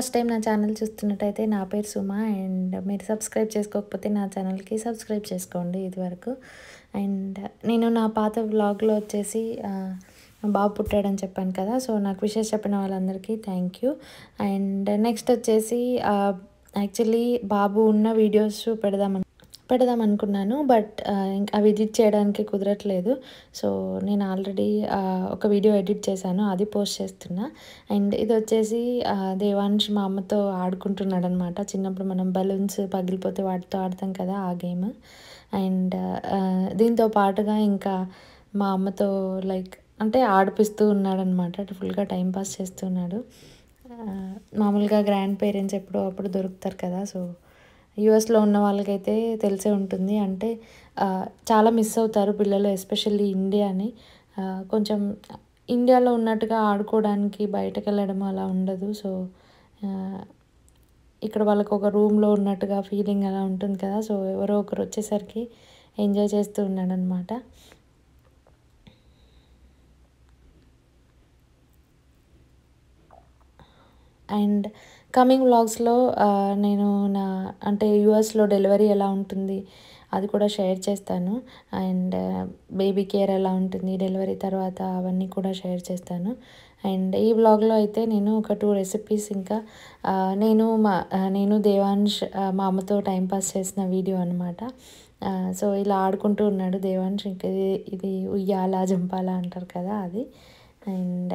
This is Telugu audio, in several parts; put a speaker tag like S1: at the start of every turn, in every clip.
S1: ఫస్ట్ టైం నా ఛానల్ చూస్తున్నట్టయితే నా పేరు సుమ అండ్ మీరు సబ్స్క్రైబ్ చేసుకోకపోతే నా ఛానల్కి సబ్స్క్రైబ్ చేసుకోండి ఇదివరకు అండ్ నేను నా పాత వ్లాగ్లో వచ్చేసి ఆ, మా బాబు పుట్టాడని చెప్పాను కదా సో నాకు విషయం చెప్పిన వాళ్ళందరికీ థ్యాంక్ యూ అండ్ నెక్స్ట్ వచ్చేసి యాక్చువల్లీ బాబు ఉన్న వీడియోస్ పెడదామని పెడదాం అనుకున్నాను బట్ ఇంకా అవి ఎడిట్ చేయడానికి కుదరట్లేదు సో నేను ఆల్రెడీ ఒక వీడియో ఎడిట్ చేశాను అది పోస్ట్ చేస్తున్నా అండ్ ఇది వచ్చేసి ఆ, దేవాంశ్ మా అమ్మతో ఆడుకుంటున్నాడు అనమాట చిన్నప్పుడు మనం బలూన్స్ పగిలిపోతే వాటితో ఆడతాం కదా ఆ గేమ్ అండ్ దీంతో పాటుగా ఇంకా మా అమ్మతో లైక్ అంటే ఆడిపిస్తూ ఉన్నాడనమాట ఫుల్గా టైం పాస్ చేస్తున్నాడు ఆ, మామూలుగా గ్రాండ్ పేరెంట్స్ ఎప్పుడో అప్పుడు దొరుకుతారు కదా సో యూఎస్లో ఉన్న వాళ్ళకైతే తెలిసే ఉంటుంది అంటే ఆ, చాలా మిస్ అవుతారు పిల్లలు ఎస్పెషల్లీ ఇండియాని ఆ, కొంచెం ఇండియాలో ఉన్నట్టుగా ఆడుకోవడానికి బయటకు వెళ్ళడం అలా ఉండదు సో ఆ, ఇక్కడ వాళ్ళకు ఒక రూమ్లో ఉన్నట్టుగా ఫీలింగ్ అలా ఉంటుంది కదా సో ఎవరో ఒకరు వచ్చేసరికి ఎంజాయ్ చేస్తూ ఉన్నాడు అనమాట అండ్ కమింగ్ వ్లాగ్స్లో నేను నా అంటే యూఎస్లో డెలివరీ ఎలా ఉంటుంది అది కూడా షేర్ చేస్తాను అండ్ బేబీ కేర్ ఎలా ఉంటుంది డెలివరీ తర్వాత అవన్నీ కూడా షేర్ చేస్తాను అండ్ ఈ వ్లాగ్లో అయితే నేను ఒక టూ రెసిపీస్ ఇంకా ఆ, నేను మా ఆ, నేను దేవాంశ్ ఆ, మా అమ్మతో టైం పాస్ చేసిన వీడియో అనమాట సో ఇలా ఆడుకుంటూ ఉన్నాడు దేవాంశ్ ఇంకా ఇది ఇది ఉయ్యాల జంపాల అంటారు కదా అది అండ్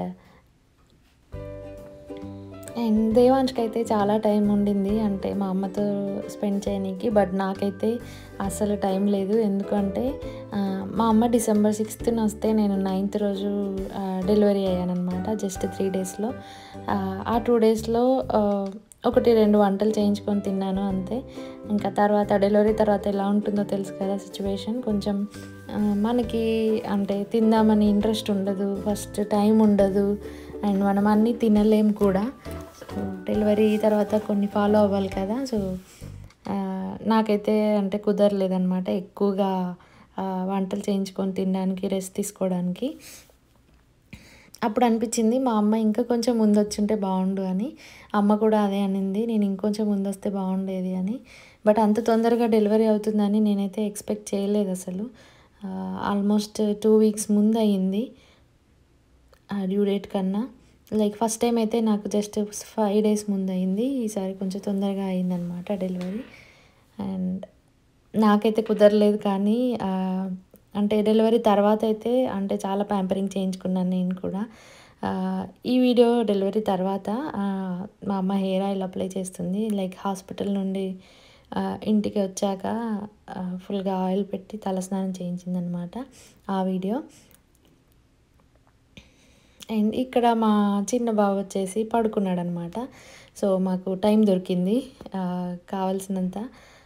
S1: అండ్ దేవాంష్కి అయితే చాలా టైం ఉండింది అంటే మా అమ్మతో స్పెండ్ చేయడానికి బట్ నాకైతే అస్సలు టైం లేదు ఎందుకంటే ఆ, మా అమ్మ డిసెంబర్ సిక్స్త్న వస్తే నేను నైన్త్ రోజు డెలివరీ అయ్యానమాట జస్ట్ త్రీ డేస్లో ఆ టూ డేస్లో ఒకటి రెండు వంటలు చేయించుకొని తిన్నాను అంతే ఇంకా తర్వాత డెలివరీ తర్వాత ఎలా ఉంటుందో తెలుసు కదా సిచ్యువేషన్ కొంచెం ఆ, మనకి అంటే తిందామని ఇంట్రెస్ట్ ఉండదు ఫస్ట్ టైం ఉండదు అండ్ మనం అన్నీ తినలేం కూడా సో డెలివరీ తర్వాత కొన్ని ఫాలో అవ్వాలి కదా సో ఆ, నాకైతే అంటే కుదరలేదనమాట ఎక్కువగా ఆ, వంటలు చేయించుకొని తినడానికి రెస్ట్ తీసుకోవడానికి అప్పుడు అనిపించింది మా అమ్మ ఇంకా కొంచెం ముందు వచ్చుంటే బాగుండు అని అమ్మ కూడా అదే అనింది నేను ఇంకొంచెం ముందు వస్తే బాగుండేది అని బట్ అంత తొందరగా డెలివరీ అవుతుందని నేనైతే ఎక్స్పెక్ట్ చేయలేదు అసలు ఆల్మోస్ట్ టూ వీక్స్ ముందు అయ్యింది ఆ డ్యూ డేట్ కన్నా లైక్ ఫస్ట్ టైం అయితే నాకు జస్ట్ ఫైవ్ డేస్ ముందు అయింది ఈసారి కొంచెం తొందరగా అయిందనమాట డెలివరీ అండ్ నాకైతే కుదరలేదు కానీ ఆ, అంటే డెలివరీ తర్వాత అయితే అంటే చాలా ప్యాంపరింగ్ చేయించుకున్నాను నేను కూడా ఆ, ఈ వీడియో డెలివరీ తర్వాత ఆ, మా అమ్మ హెయిర్ ఆయిల్ అప్లై చేస్తుంది లైక్ హాస్పిటల్ నుండి ఆ, ఇంటికి వచ్చాక ఆ, ఫుల్గా ఆయిల్ పెట్టి తలస్నానం చేయించిందనమాట ఆ వీడియో అండ్ ఇక్కడ మా చిన్న బావ వచ్చేసి పడుకున్నాడు అనమాట సో మాకు టైం దొరికింది ఆ, కావాల్సినంత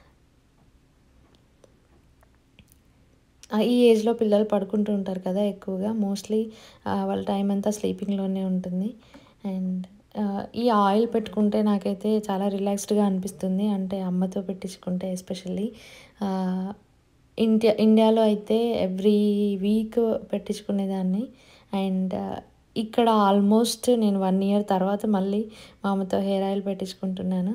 S1: ఆ, ఈ ఏజ్లో పిల్లలు పడుకుంటూ ఉంటారు కదా ఎక్కువగా మోస్ట్లీ వాళ్ళ టైం అంతా స్లీపింగ్లోనే ఉంటుంది అండ్ ఆ, ఈ ఆయిల్ పెట్టుకుంటే నాకైతే చాలా రిలాక్స్డ్గా అనిపిస్తుంది అంటే అమ్మతో పెట్టించుకుంటే ఎస్పెషల్లీ ఇండియా ఇండియాలో అయితే ఎవ్రీ వీక్ పెట్టించుకునేదాన్ని అండ్ ఇక్కడ ఆల్మోస్ట్ నేను వన్ ఇయర్ తర్వాత మళ్ళీ మా అమ్మతో హెయిర్ ఆయిల్ పెట్టించుకుంటున్నాను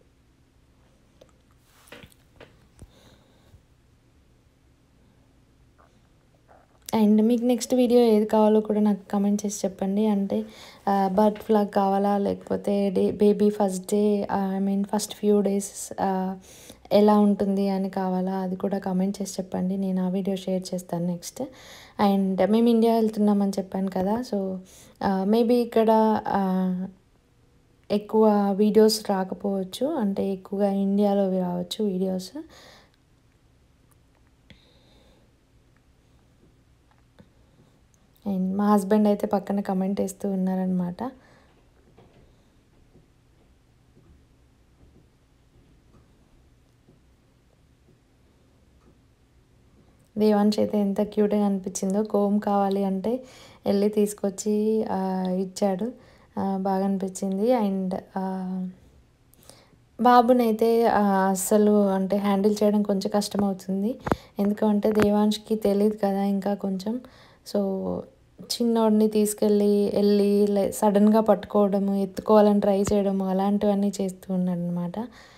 S1: అండ్ మీకు నెక్స్ట్ వీడియో ఏది కావాలో కూడా నాకు కమెంట్ చేసి చెప్పండి అంటే బర్త్ ఫ్లాగ్ కావాలా లేకపోతే day baby first day I mean first few days ఎలా ఉంటుంది అని కావాలా అది కూడా కమెంట్ చేసి చెప్పండి నేను ఆ వీడియో షేర్ చేస్తాను నెక్స్ట్ అండ్ మేము ఇండియా వెళ్తున్నామని చెప్పాను కదా సో మేబీ ఇక్కడ ఆ, ఎక్కువ వీడియోస్ రాకపోవచ్చు అంటే ఎక్కువగా ఇండియాలో రావచ్చు వీడియోస్ అండ్ మా హస్బెండ్ అయితే పక్కన కమెంట్ వేస్తూ ఉన్నారనమాట దేవాంశ్ అయితే ఎంత క్యూట్గా అనిపించిందో కోమ్ కావాలి అంటే వెళ్ళి తీసుకొచ్చి ఆ, ఇచ్చాడు ఆ, బాగా అనిపించింది అండ్ బాబునైతే ఆ, అస్సలు అంటే హ్యాండిల్ చేయడం కొంచెం కష్టం అవుతుంది ఎందుకంటే దేవాంష్కి తెలియదు కదా ఇంకా కొంచెం సో చిన్నోడిని తీసుకెళ్ళి వెళ్ళి లే సడన్గా పట్టుకోవడము ఎత్తుకోవాలని ట్రై చేయడము అలాంటివన్నీ చేస్తూ ఉన్నాడు అనమాట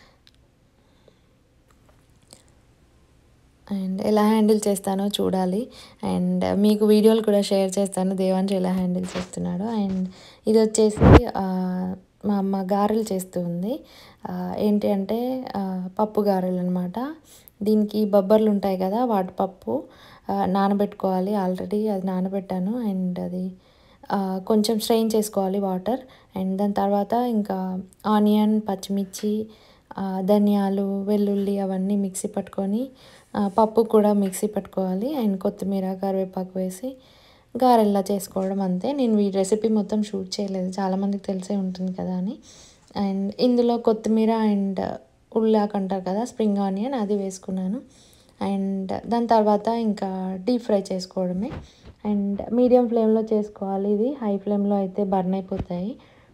S1: అండ్ ఎలా హ్యాండిల్ చేస్తానో చూడాలి అండ్ మీకు వీడియోలు కూడా షేర్ చేస్తాను దేవాంశ్ ఎలా హ్యాండిల్ చేస్తున్నాడో అండ్ ఇది వచ్చేసి ఆ, మా అమ్మ గారెలు చేస్తూ ఉంది ఆ, ఏంటి అంటే ఆ, పప్పు గారెలు అనమాట దీనికి బొబ్బర్లు ఉంటాయి కదా వాటి పప్పు ఆ, నానబెట్టుకోవాలి ఆల్రెడీ అది నానబెట్టాను అండ్ అది ఆ, కొంచెం స్ట్రెయిన్ చేసుకోవాలి వాటర్ అండ్ దాని తర్వాత ఇంకా ఆనియన్ పచ్చిమిర్చి ఆ, ధనియాలు వెల్లుల్లి అవన్నీ మిక్సీ పట్టుకొని ఆ, పప్పు కూడా మిక్సీ పట్టుకోవాలి అండ్ కొత్తిమీర కరివేపాకు వేసి గారెల్లా చేసుకోవడం అంతే నేను ఈ రెసిపీ మొత్తం షూట్ చేయలేదు చాలామందికి తెలిసే ఉంటుంది కదా అని అండ్ ఇందులో కొత్తిమీర అండ్ ఉల్లాక్ అంటారు కదా స్ప్రింగ్ ఆనియన్ అది వేసుకున్నాను అండ్ దాని తర్వాత ఇంకా డీప్ ఫ్రై చేసుకోవడమే అండ్ మీడియం ఫ్లేమ్లో చేసుకోవాలి ఇది హై ఫ్లేమ్లో అయితే బర్న్ అయిపోతాయి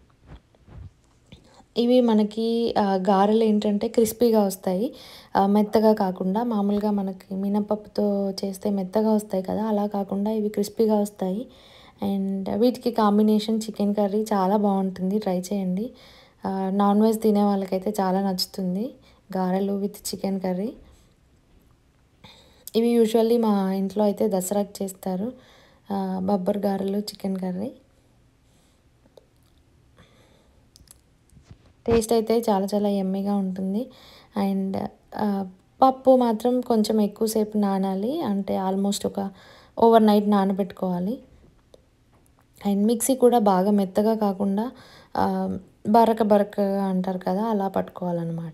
S1: ఇవి మనకి ఆ, గారెలు ఏంటంటే క్రిస్పీగా వస్తాయి ఆ, మెత్తగా కాకుండా మామూలుగా మనకి మినపప్పుతో చేస్తే మెత్తగా వస్తాయి కదా అలా కాకుండా ఇవి క్రిస్పీగా వస్తాయి అండ్ వీటికి కాంబినేషన్ చికెన్ కర్రీ చాలా బాగుంటుంది ట్రై చేయండి ఆ, నాన్ వెజ్ తినే వాళ్ళకైతే చాలా నచ్చుతుంది గారెలు విత్ చికెన్ కర్రీ ఇవి యూజువల్లీ మా ఇంట్లో అయితే దసరాకి చేస్తారు ఆ, బబ్బర్ గారెలు చికెన్ కర్రీ టేస్ట్ అయితే చాలా చాలా ఎమ్మీగా ఉంటుంది అండ్ ఆ, పప్పు మాత్రం కొంచెం ఎక్కువసేపు నానాలి అంటే ఆల్మోస్ట్ ఒక ఓవర్ నైట్ నానబెట్టుకోవాలి అండ్ మిక్సీ కూడా బాగా మెత్తగా కాకుండా ఆ, బరక బరకగా అంటారు కదా అలా పట్టుకోవాలన్నమాట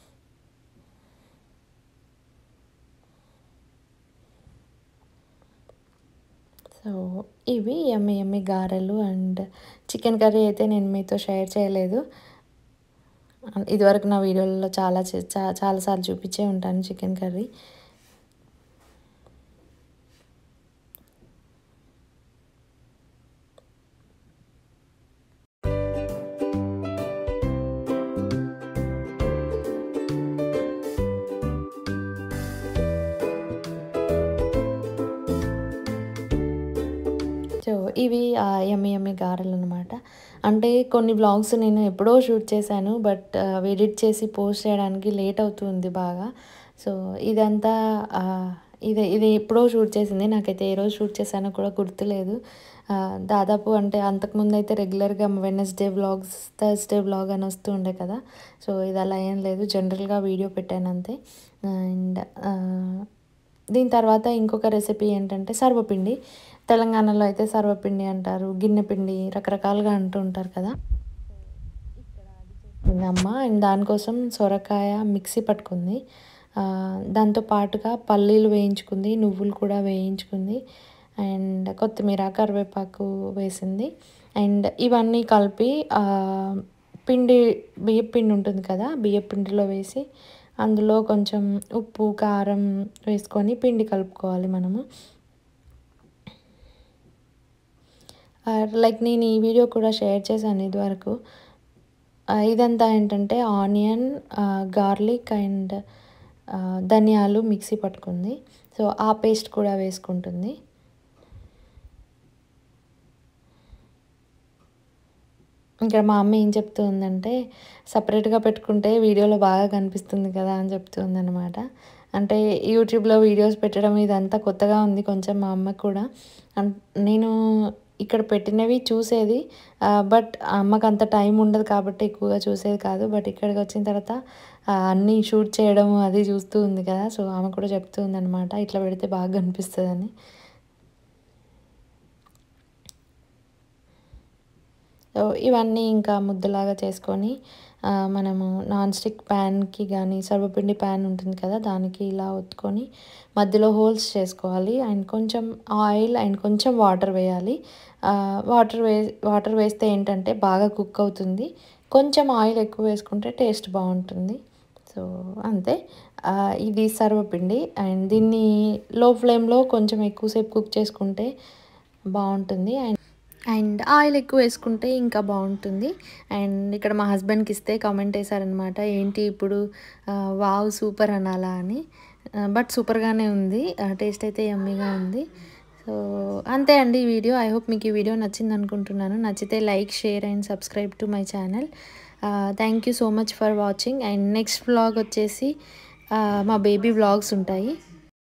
S1: సో ఇవి ఎమ్మి ఎమ్మి గారెలు అండ్ చికెన్ కర్రీ అయితే నేను మీతో షేర్ చేయలేదు ఇదివరకు నా వీడియోలలో చాలా చే- చా- చాలాసార్లు చూపించే ఉంటాను చికెన్ కర్రీ సో ఇవి ఎమ్మి ఎమ్మి గారెలు అనమాట అంటే కొన్ని బ్లాగ్స్ నేను ఎప్పుడో షూట్ చేశాను బట్ అవి ఎడిట్ చేసి పోస్ట్ చేయడానికి లేట్ అవుతుంది బాగా సో ఇదంతా ఆ, ఇది ఇది ఎప్పుడో షూట్ చేసింది నాకైతే ఏ రోజు షూట్ చేశానో కూడా గుర్తులేదు ఆ, దాదాపు అంటే అంతకుముందు అయితే రెగ్యులర్గా వెనస్డే వ్లాగ్స్ థర్స్డే వ్లాగ్ అని వస్తూ ఉండే కదా సో ఇది అలా ఏం లేదు జనరల్గా వీడియో పెట్టాను అంతే అండ్ దీని తర్వాత ఇంకొక రెసిపీ ఏంటంటే సర్వపిండి తెలంగాణలో అయితే సర్వపిండి అంటారు గిన్నె పిండి రకరకాలుగా అంటూ ఉంటారు కదా ఇది అమ్మ అండ్ దానికోసం సొరకాయ మిక్సీ పట్టుకుంది ఆ, దాంతో పాటుగా పల్లీలు వేయించుకుంది నువ్వులు కూడా వేయించుకుంది అండ్ కొత్తిమీర కరివేపాకు వేసింది అండ్ ఇవన్నీ కలిపి ఆ, పిండి బియ్య పిండి ఉంటుంది కదా బియ్య పిండిలో వేసి అందులో కొంచెం ఉప్పు కారం వేసుకొని పిండి కలుపుకోవాలి మనము లైక్ నేను ఈ వీడియో కూడా షేర్ చేశాను ఇదివరకు ఆ, ఇదంతా ఏంటంటే ఆనియన్ గార్లిక్ అండ్ ధనియాలు మిక్సీ పట్టుకుంది సో ఆ పేస్ట్ కూడా వేసుకుంటుంది ఇక్కడ మా అమ్మ ఏం చెప్తూ ఉందంటే సపరేట్గా పెట్టుకుంటే వీడియోలో బాగా కనిపిస్తుంది కదా అని చెప్తూ ఉందన్నమాట అంటే యూట్యూబ్లో వీడియోస్ పెట్టడం ఇదంతా కొత్తగా ఉంది కొంచెం మా అమ్మకు కూడా అన్- నేను ఇక్కడ పెట్టినవి చూసేది బట్ అమ్మకు అంత టైం ఉండదు కాబట్టి ఎక్కువగా చూసేది కాదు బట్ ఇక్కడికి వచ్చిన తర్వాత ఆ, అన్నీ షూట్ చేయడం అది చూస్తూ ఉంది కదా సో ఆమె కూడా చెప్తూ ఉందన్నమాట ఇట్లా పెడితే బాగా కనిపిస్తుందని సో ఇవన్నీ ఇంకా ముద్దలాగా చేసుకొని ఆ, మనము నాన్ స్టిక్ ప్యాన్కి కానీ సర్వపిండి ప్యాన్ ఉంటుంది కదా దానికి ఇలా ఒత్తుకొని మధ్యలో హోల్స్ చేసుకోవాలి అండ్ కొంచెం ఆయిల్ అండ్ కొంచెం వాటర్ వేయాలి వాటర్ వే వాటర్ వేస్తే ఏంటంటే బాగా కుక్ అవుతుంది కొంచెం ఆయిల్ ఎక్కువ వేసుకుంటే టేస్ట్ బాగుంటుంది సో అంతే ఆ, ఇది సర్వపిండి అండ్ దీన్ని లో ఫ్లేమ్లో కొంచెం ఎక్కువసేపు కుక్ చేసుకుంటే బాగుంటుంది అండ్ అండ్ ఆయిల్ ఎక్కువ వేసుకుంటే ఇంకా బాగుంటుంది అండ్ ఇక్కడ మా హస్బెండ్కి ఇస్తే కామెంట్ వేశారనమాట ఏంటి ఇప్పుడు ఆ, వావ్ సూపర్ అనాలా అని బట్ సూపర్గానే ఉంది టేస్ట్ అయితే యమ్మీగా ఉంది సో అంతే అండి ఈ వీడియో ఐ హోప్ మీకు ఈ వీడియో నచ్చింది అనుకుంటున్నాను నచ్చితే like share and subscribe to my channel thank you so much for watching and next vlog వచ్చేసి ఆ, మా బేబీ వ్లాగ్స్ ఉంటాయి